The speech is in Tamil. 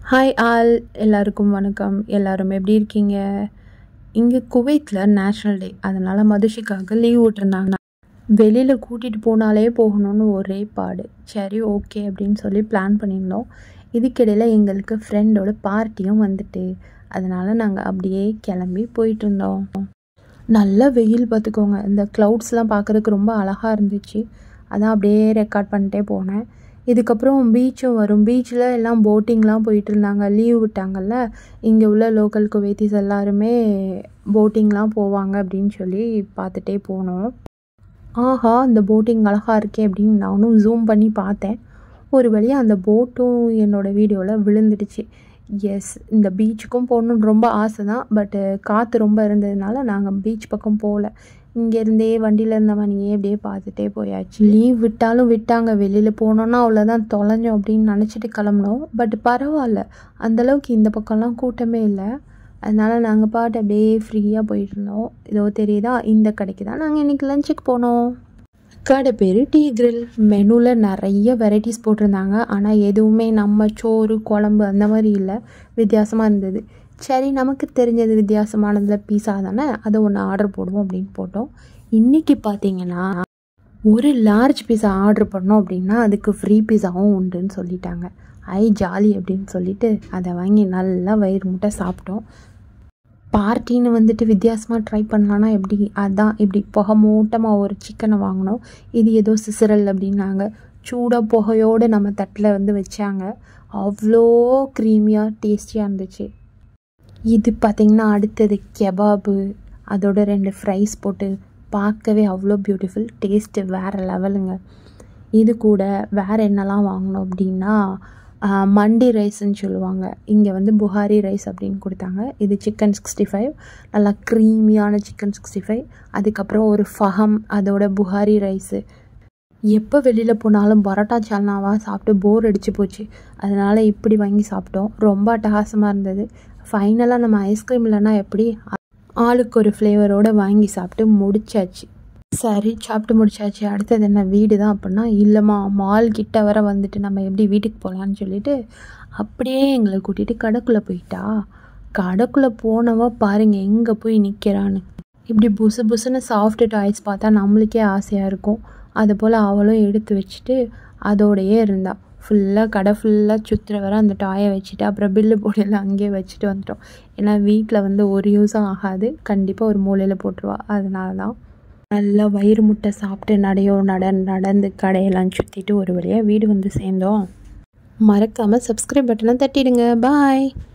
ஹாய் ஆல் எல்லாருக்கும் வணக்கம் எல்லாரும் எப்படி இருக்கீங்க இங்கே குவைத்தில் நேஷ்னல் டே அதனால் மதுஷிக்காக லீவ் விட்டுருந்தாங்க வெளியில் கூட்டிகிட்டு போனாலே போகணும்னு ஒரே பாடு சரி ஓகே அப்படின்னு சொல்லி பிளான் பண்ணியிருந்தோம் இதுக்கிடையில் எங்களுக்கு ஃப்ரெண்டோட பார்ட்டியும் வந்துட்டு அதனால் நாங்கள் அப்படியே கிளம்பி போயிட்டு இருந்தோம் நல்ல வெயில் பார்த்துக்கோங்க இந்த க்ளவுட்ஸ்லாம் பார்க்குறதுக்கு ரொம்ப அழகாக இருந்துச்சு அதான் அப்படியே ரெக்கார்ட் பண்ணிட்டே போனேன் இதுக்கப்புறம் பீச்சும் வரும் பீச்சில் எல்லாம் போட்டிங்லாம் போயிட்டு இருந்தாங்க லீவ் விட்டாங்கல்ல இங்கே உள்ள லோக்கல் குவைத்திஸ் எல்லாருமே போட்டிங்லாம் போவாங்க அப்படின்னு சொல்லி பார்த்துட்டே போனோம் ஆஹா இந்த போட்டிங் அழகாக இருக்கே அப்படின்னு நானும் ஜூம் பண்ணி பார்த்தேன் ஒரு வழியாக அந்த போட்டும் என்னோடய வீடியோவில் விழுந்துடுச்சு எஸ் இந்த பீச்சுக்கும் போகணுன்னு ரொம்ப ஆசை தான் பட்டு காற்று ரொம்ப இருந்ததுனால நாங்கள் பீச் பக்கம் போகல இங்கேருந்தே வண்டியில் இருந்தவனையே அப்படியே பார்த்துட்டே போயாச்சு லீவ் விட்டாலும் விட்டாங்க வெளியில் போனோன்னா அவ்வளோதான் தொலைஞ்சோம் அப்படின்னு நினச்சிட்டு கிளம்புனோம் பட் பரவாயில்ல அந்தளவுக்கு இந்த பக்கம்லாம் கூட்டமே இல்லை அதனால் நாங்கள் பாட்டு அப்படியே ஃப்ரீயாக போயிட்டு இருந்தோம் இதோ தெரியுதா இந்த கடைக்கு தான் நாங்கள் இன்றைக்கி லஞ்சுக்கு போனோம் கடை பேர் டீ கிரில் மெனுவில் நிறைய வெரைட்டிஸ் போட்டிருந்தாங்க ஆனால் எதுவுமே நம்ம சோறு குழம்பு அந்த மாதிரி இல்லை வித்தியாசமாக இருந்தது சரி நமக்கு தெரிஞ்சது வித்தியாசமானதில் பீஸா தானே அதை ஒன்று ஆர்டர் போடுவோம் அப்படின்னு போட்டோம் இன்றைக்கி பார்த்தீங்கன்னா ஒரு லார்ஜ் பீஸா ஆர்டர் பண்ணோம் அப்படின்னா அதுக்கு ஃப்ரீ பீஸாவும் உண்டுன்னு சொல்லிட்டாங்க ஐ ஜாலி அப்படின்னு சொல்லிட்டு அதை வாங்கி நல்லா வயிறு முட்டை சாப்பிட்டோம் பார்ட்டின்னு வந்துட்டு வித்தியாசமாக ட்ரை பண்ணலான்னா எப்படி அதான் இப்படி புகை மூட்டமாக ஒரு சிக்கனை வாங்கினோம் இது ஏதோ சிசரல் அப்படின்னாங்க சூடாக புகையோடு நம்ம தட்டில் வந்து வச்சாங்க அவ்வளோ க்ரீமியாக டேஸ்டியாக இருந்துச்சு இது பார்த்திங்கன்னா அடுத்தது கெபாபு அதோட ரெண்டு ஃப்ரைஸ் போட்டு பார்க்கவே அவ்வளோ பியூட்டிஃபுல் டேஸ்ட்டு வேறு லெவலுங்க இது கூட வேறு என்னெல்லாம் வாங்கினோம் அப்படின்னா மண்டி ரைஸ்ன்னு சொல்லுவாங்க இங்கே வந்து புகாரி ரைஸ் அப்படின்னு கொடுத்தாங்க இது சிக்கன் சிக்ஸ்டி ஃபைவ் நல்லா க்ரீமியான சிக்கன் சிக்ஸ்டி ஃபைவ் அதுக்கப்புறம் ஒரு ஃபஹம் அதோட புகாரி ரைஸு எப்போ வெளியில் போனாலும் பரோட்டா சால்னாவாக சாப்பிட்டு போர் அடிச்சு போச்சு அதனால் இப்படி வாங்கி சாப்பிட்டோம் ரொம்ப அட்டகாசமாக இருந்தது ஃபைனலாக நம்ம ஐஸ்கிரீம் இல்லைன்னா எப்படி ஆளுக்கு ஒரு ஃப்ளேவரோடு வாங்கி சாப்பிட்டு முடிச்சாச்சு சரி சாப்பிட்டு முடிச்சாச்சு அடுத்தது என்ன வீடு தான் அப்படின்னா இல்லைம்மா மால் கிட்ட வர வந்துட்டு நம்ம எப்படி வீட்டுக்கு போகலான்னு சொல்லிட்டு அப்படியே எங்களை கூட்டிகிட்டு கடைக்குள்ளே போயிட்டா கடைக்குள்ளே போனவா பாருங்கள் எங்கே போய் நிற்கிறான்னு இப்படி புசு புசுன்னு சாஃப்ட் டாய்ஸ் பார்த்தா நம்மளுக்கே ஆசையாக இருக்கும் அதுபோல் அவளும் எடுத்து வச்சுட்டு அதோடையே இருந்தாள் ஃபுல்லாக கடை ஃபுல்லாக சுற்றுற வர அந்த டாயை வச்சுட்டு அப்புறம் பில்லு போடையில் அங்கேயே வச்சுட்டு வந்துட்டோம் ஏன்னா வீட்டில் வந்து ஒரு யூஸும் ஆகாது கண்டிப்பாக ஒரு மூலையில் போட்டுருவா அதனால தான் நல்லா வயிறு முட்டை சாப்பிட்டு நடையோ நட நடந்து கடையெல்லாம் சுற்றிட்டு ஒரு வழியாக வீடு வந்து சேர்ந்தோம் மறக்காமல் சப்ஸ்கிரைப் பட்டனை தட்டிடுங்க பாய்